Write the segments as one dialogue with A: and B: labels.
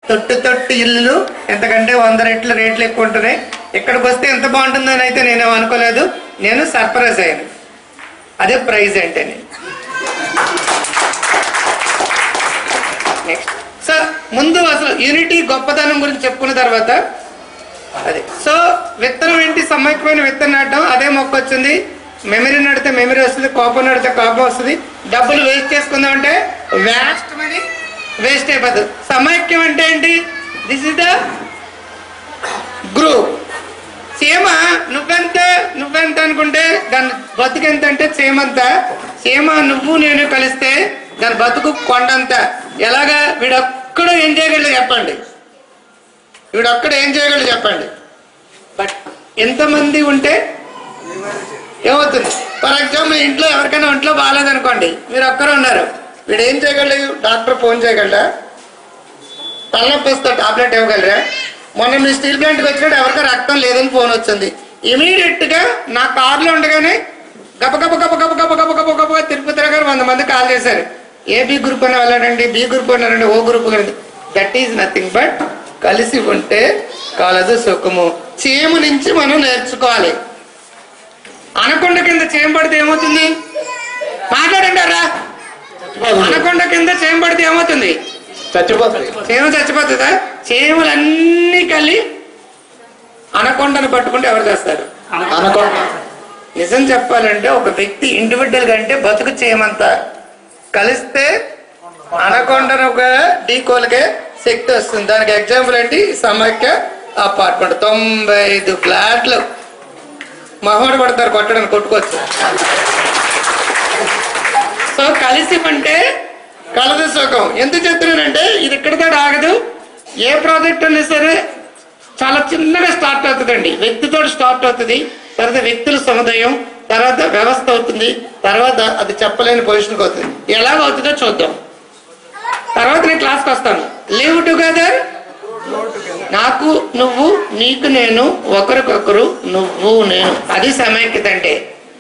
A: తొట్టు తొట్టు ఇల్లు ఎంతకంటే వంద రెట్లు రేట్లు ఎక్కువ ఉంటున్నాయి ఇక్కడికి వస్తే ఎంత బాగుంటుందని అయితే నేను అనుకోలేదు నేను సర్ప్రైజ్ అయ్యాను అదే ప్రైజ్ అంటే నెక్స్ట్ సో ముందు అసలు యూనిటీ గొప్పతనం గురించి చెప్పుకున్న తర్వాత అది సో విత్తనం ఏంటి సమైక్యమైన విత్తనం నాటడం అదే మొక్క వచ్చింది మెమరీ నడితే మెమరీ వస్తుంది కోపం నడితే కోపం వస్తుంది డబ్బులు వేస్ట్ చేసుకుందాం అంటే వేస్ట్ మనీ వేస్ట్ అయిపోతుంది సమైక్యం అంటే ఏంటి దిస్ ఇస్ ద గ్రూప్ చీమ నువ్వెంత నువ్వెంత అనుకుంటే దాని బతుకు ఎంత అంటే చీమంత చీమ నువ్వు నేను కలిస్తే దాని బతుకు కొండంత ఎలాగా వీడొక్కడు ఏం చేయగలడు చెప్పండి వీడొక్కడు ఏం చేయగలడు చెప్పండి బట్ ఎంతమంది ఉంటే ఏమవుతుంది ఫర్ ఎగ్జాంపుల్ ఇంట్లో ఎవరికైనా ఒంట్లో బాగాలేదనుకోండి మీరు ఒక్కరు ఉన్నారు వీడు ఏం చేయగలడు డాక్టర్ ఫోన్ చేయగలరా తలనొప్పి వస్తే టాబ్లెట్ ఇవ్వగలరా మొన్న మీ స్టీల్ ప్లాంట్కి వచ్చినట్టు ఎవరికో రక్తం లేదని ఫోన్ వచ్చింది ఇమీడియట్ గా నా కార్లో ఉండగానే గబ గబ గబ గబ గబ గబ గబ గబ తిరుపతి గారు వంద మంది కాల్ చేశారు ఏ బి గ్రూప్ అని వెళ్ళాడండి బి గ్రూప్ అన్నారండి ఓ గ్రూప్ కానీ దట్ ఈజ్ నథింగ్ బట్ కలిసి ఉంటే కలదు సుఖము చీము నుంచి మనం నేర్చుకోవాలి అనకొండ కింద చేయం పడితే ఏమవుతుంది మాట్లాడంటారా అనకొండ కింద చేయం పడితే ఏమవుతుంది
B: చచ్చిపోతుంది
A: చీమ చచ్చిపోతుందా చీమలన్నీ కలిసి అనకొండను పట్టుకుంటే ఎవరు చేస్తారు
B: అనుకో
A: నిజం చెప్పాలంటే ఒక వ్యక్తి ఇండివిజువల్ గా అంటే బతుకు చేయమంత కలిస్తే అనకొండను ఒక డీకోలకే శక్తి వస్తుంది దానికి ఎగ్జాంపుల్ ఏంటి సమైక్య అపార్ట్మెంట్ తొంభై ఐదు ఫ్లాట్లు మహోడు పడతారు కొట్టడానికి కొట్టుకోవచ్చు సో కలిసి అంటే కలదు సుఖం ఎందుకు చెప్తున్నానంటే ఇది ఇక్కడితో ఆగదు ఏ ప్రాజెక్ట్ ఉన్నా సరే చాలా చిన్నగా స్టార్ట్ అవుతుందండి వ్యక్తితో స్టార్ట్ అవుతుంది తర్వాత వ్యక్తుల సముదాయం తర్వాత వ్యవస్థ అవుతుంది తర్వాత అది చెప్పలేని పొజిషన్కి అవుతుంది ఎలాగ అవుతుందో చూద్దాం తర్వాత నేను క్లాస్కి వస్తాను లివ్ టుగెదర్ నాకు నువ్వు నీకు నేను ఒకరికొకరు నువ్వు నేను అది సమైక్యత అంటే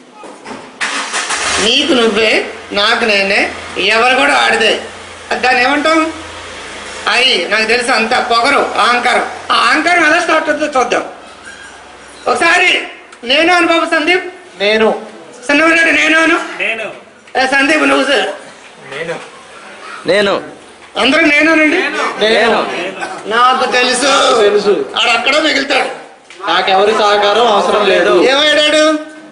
A: నీకు నువ్వే నాకు నేనే ఎవరు కూడా ఆడిదే దాన్ని ఏమంటాం అయి నాకు తెలుసు అంత పొగరు అహంకారం ఆ అహంకారం ఎలా స్టార్ట్ అవుతుందో చూద్దాం ఒకసారి నేను అను బాబు సందీప్
B: నేను
A: చిన్నవాడు నేను అను
C: నేను
A: ఏ, సందీప్ నువ్వు సార్
D: నేను
A: అందరూ నేనేనండి
B: నేను
A: నాకు తెలుసు
B: తెలుసు
A: ఆడు అక్కడ మిగులుతాడు
B: నాకెవరి సహకారం అవసరం లేదు
A: ఏమయ్యాడు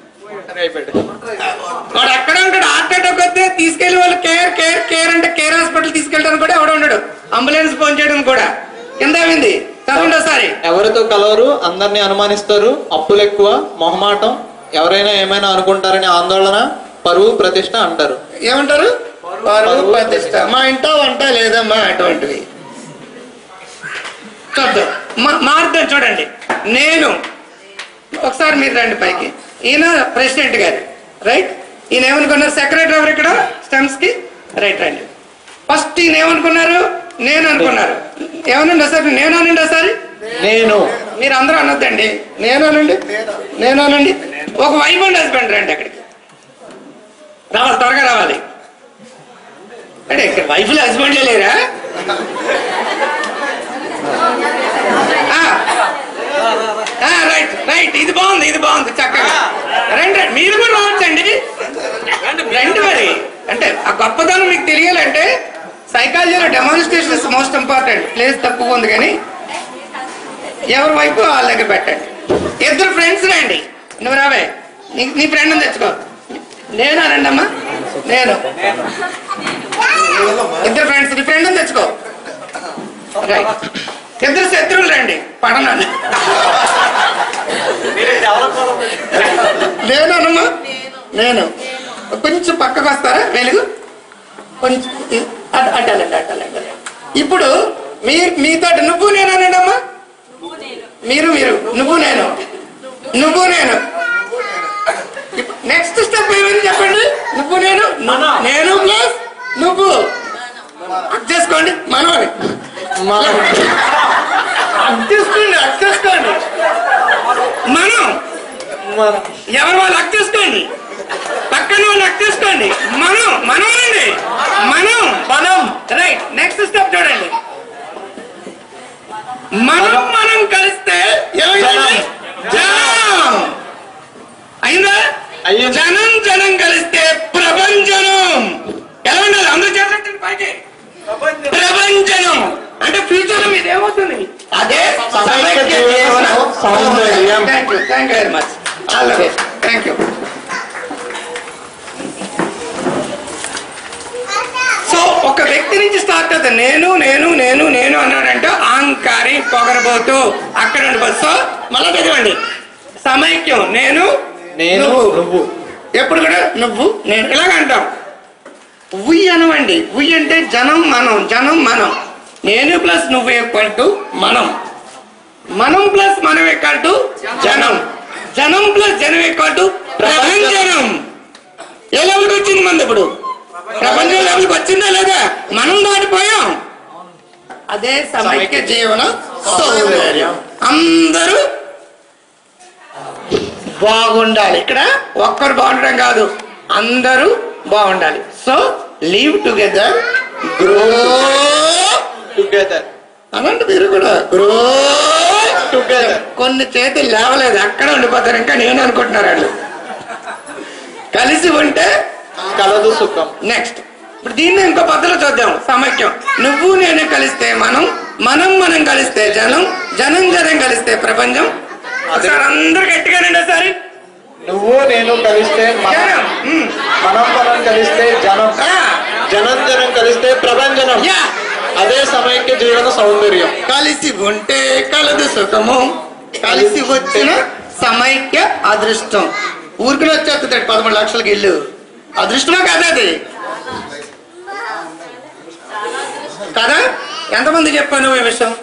A: వాడు ఎక్కడ ఉంటాడు హార్ట్ అటాక్ వస్తే తీసుకెళ్లి వాళ్ళు కేర్ కేర్ కేర్ అంటే కేర్ హాస్పిటల్ తీసుకెళ్ళడానికి కూడా ఎవడ ఉన్నాడు అంబులెన్స్ ఫోన్ చేయడం కూడా కింద ఏమైంది చదవండి ఒకసారి
B: ఎవరితో కలవరు అందరినీ అనుమానిస్తారు అప్పులు ఎక్కువ మొహమాటం ఎవరైనా ఏమైనా అనుకుంటారని ఆందోళన పరువు ప్రతిష్ట అంటారు
A: ఏమంటారు పరువు ప్రతిష్ట మా ఇంట వంట లేదమ్మా అటువంటివి చూద్దాం మా- మారుద్దాం చూడండి నేను ఒకసారి మీరు రండి పైకి ఈయన ప్రెసిడెంట్ గారు రైట్ ఈయన ఏమనుకున్నారు సెక్రటరీ ఎవరు ఇక్కడ స్టెమ్స్ కి రైట్ రండి ఫస్ట్ ఈయన ఏమనుకున్నారు నేను అనుకున్నారు ఏమనండి ఒకసారి నేను అనండి ఒకసారి
B: నేను
A: మీరు అందరూ అనొద్దండి నేను అనండి నేను అనండి ఒక వైఫ్ అండ్ హస్బెండ్ రండి అక్కడికి రావాలి త్వరగా రావాలి అంటే ఇక్కడ వైఫ్లు హస్బెండ్లే లేరా రైట్ రైట్ ఇది బాగుంది ఇది బాగుంది చక్కగా రండి రండి. మీరు కూడా రావచ్చండి రండి మరి అంటే ఆ గొప్పతనం మీకు తెలియాలంటే సైకాలజీలో demonstration is most important place తక్కువ ఉంది కానీ ఎవరి వైపు వాళ్ళ దగ్గర పెట్టండి ఇద్దరు ఫ్రెండ్స్ రండి నువ్వు రావే నీ నీ ఫ్రెండ్ తెచ్చుకో నేను అనండి అమ్మా నేను ఇద్దరు ఫ్రెండ్స్ నీ ఫ్రెండ్ తెచ్చుకో రైట్ ఇద్దరు శత్రువులు రండి పడనాలు నేను అనమ్మా నేను కొంచెం పక్కకు వస్తారా వెలుగు కొంచెం ఇ- అటు అట్టాలండి అట్టాలండి ఇప్పుడు మీ మీతో నువ్వు నేను అనండి అమ్మా మీరు మీరు నువ్వు నేను నువ్వు నేను నెక్స్ట్ స్టెప్ ఏమైంది చెప్పండి నువ్వు నేను ను- నేను ప్లస్ నువ్వు అక్ చేసుకోండి మనవని అక్ చేసుకోండి అక్ చేసుకోండి మనం ఎవరు వాళ్ళు అక్ చేసుకోండి పక్కన వాళ్ళు అక్ చేసుకోండి మనం మనం అండి మనం మనం రైట్ నెక్స్ట్ స్టెప్ చూడండి మనం మనం కలిస్తే ఏమైందండి? జనం అయిందా
B: అయ్యింది.
A: జనం జనం కలిస్తే ప్రపంచనం ఎలా ఉండాలి అందరూ చేసేటండి పైకి ప్రపంచనం అంటే ఫ్యూచర్ మీద ఏమవుతుంది అదే
B: సమైక్య జీవన సౌందర్యం.
A: Thank you thank you very much all the best thank you so ఒక వ్యక్తి నుంచి స్టార్ట్ అవుతుంది నేను నేను నేను నేను అన్నాడంటే ఆంకారి పొగరబోతు అక్కడ బస్సు మళ్ళా చదవండి సమైక్యం నేను
B: నేను నువ్వు
A: ఎప్పుడు కూడా నువ్వు నేను ఇలాగ అంటాం ఉయ్ అనవండి ఉయ్ అంటే జనం మనం జనం మనం నేను ప్లస్ నువ్వు ఈక్వల్ టు మనం మనం ప్లస్ మనం ఈక్వల్ టు జనం జనం ప్లస్ జనం ఈక్వల్ టు ప్రపంచనం ఏ లెవెల్కి వచ్చింది మంది ఇప్పుడు ప్రపంచం లెవెల్కి వచ్చిందా లేదా మనం దాటిపోయాం అదే సమైక్య జీవన సౌందర్యం అందరూ బాగుండాలి ఇక్కడ ఒక్కరు బాగుండడం కాదు అందరూ బాగుండాలి so live together grow
B: together
A: అనండి మీరు కూడా గ్రో
B: టుగెదర్
A: కొన్ని చేతులు లేవలేదు అక్కడ ఉండిపోతారు ఇంకా నేను అనుకుంటున్నారు వాళ్ళు కలిసి ఉంటే
B: కలదు సుఖం
A: నెక్స్ట్ ఇప్పుడు దీన్ని ఇంకో పద్ధతిలో చూద్దాం సమైక్యం నువ్వు నేను కలిస్తే మనం మనం మనం కలిస్తే జనం జనం జనం కలిస్తే ప్రపంచం ఒకసారి అందరు గట్టిగానండి ఒకసారి
B: నువ్వు నేను కలిస్తే మనం
A: జనం ఉమ్.
B: మనం మనం కలిస్తే జనం
A: ఆ,
B: జనం జనం కలిస్తే ప్రభంజనం
A: యా.
B: అదే సమైక్య జీవన సౌందర్యం
A: కలిసి ఉంటే కలదు సుఖము కలిసి వచ్చిన సమైక్య అదృష్టం ఊరికి వచ్చేస్తుంది పదమూడు లక్షలకి ఇల్లు అదృష్టమా కాదా అది కదా ఎంతమంది చెప్పాను ఈ విషయం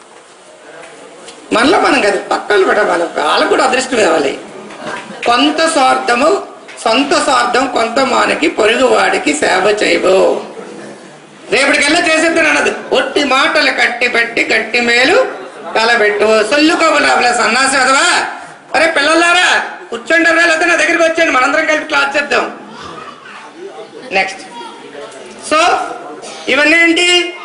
A: మనలో మనం కదా పక్కలు కూడా వాళ్ళకు వాళ్ళకు కూడా అదృష్టం ఇవ్వాలి కొంత స్వార్థము సొంత స్వార్థం కొంత మానకి పొరుగువాడికి సేవ చేయవు రేపటికెల్లా చేసేద్దాను అన్నది ఒట్టి మాటలు కట్టి పెట్టి గట్టి మేలు కలబెట్టు సొల్లు కబులాబుల సన్నాసి అదవా అరే పిల్లలారా కూర్చోండి రా లేకపోతే నా దగ్గరికి వచ్చేయండి మనందరం కలిపి క్లాస్ చేద్దాం నెక్స్ట్ సో ఇవన్నీ ఏంటి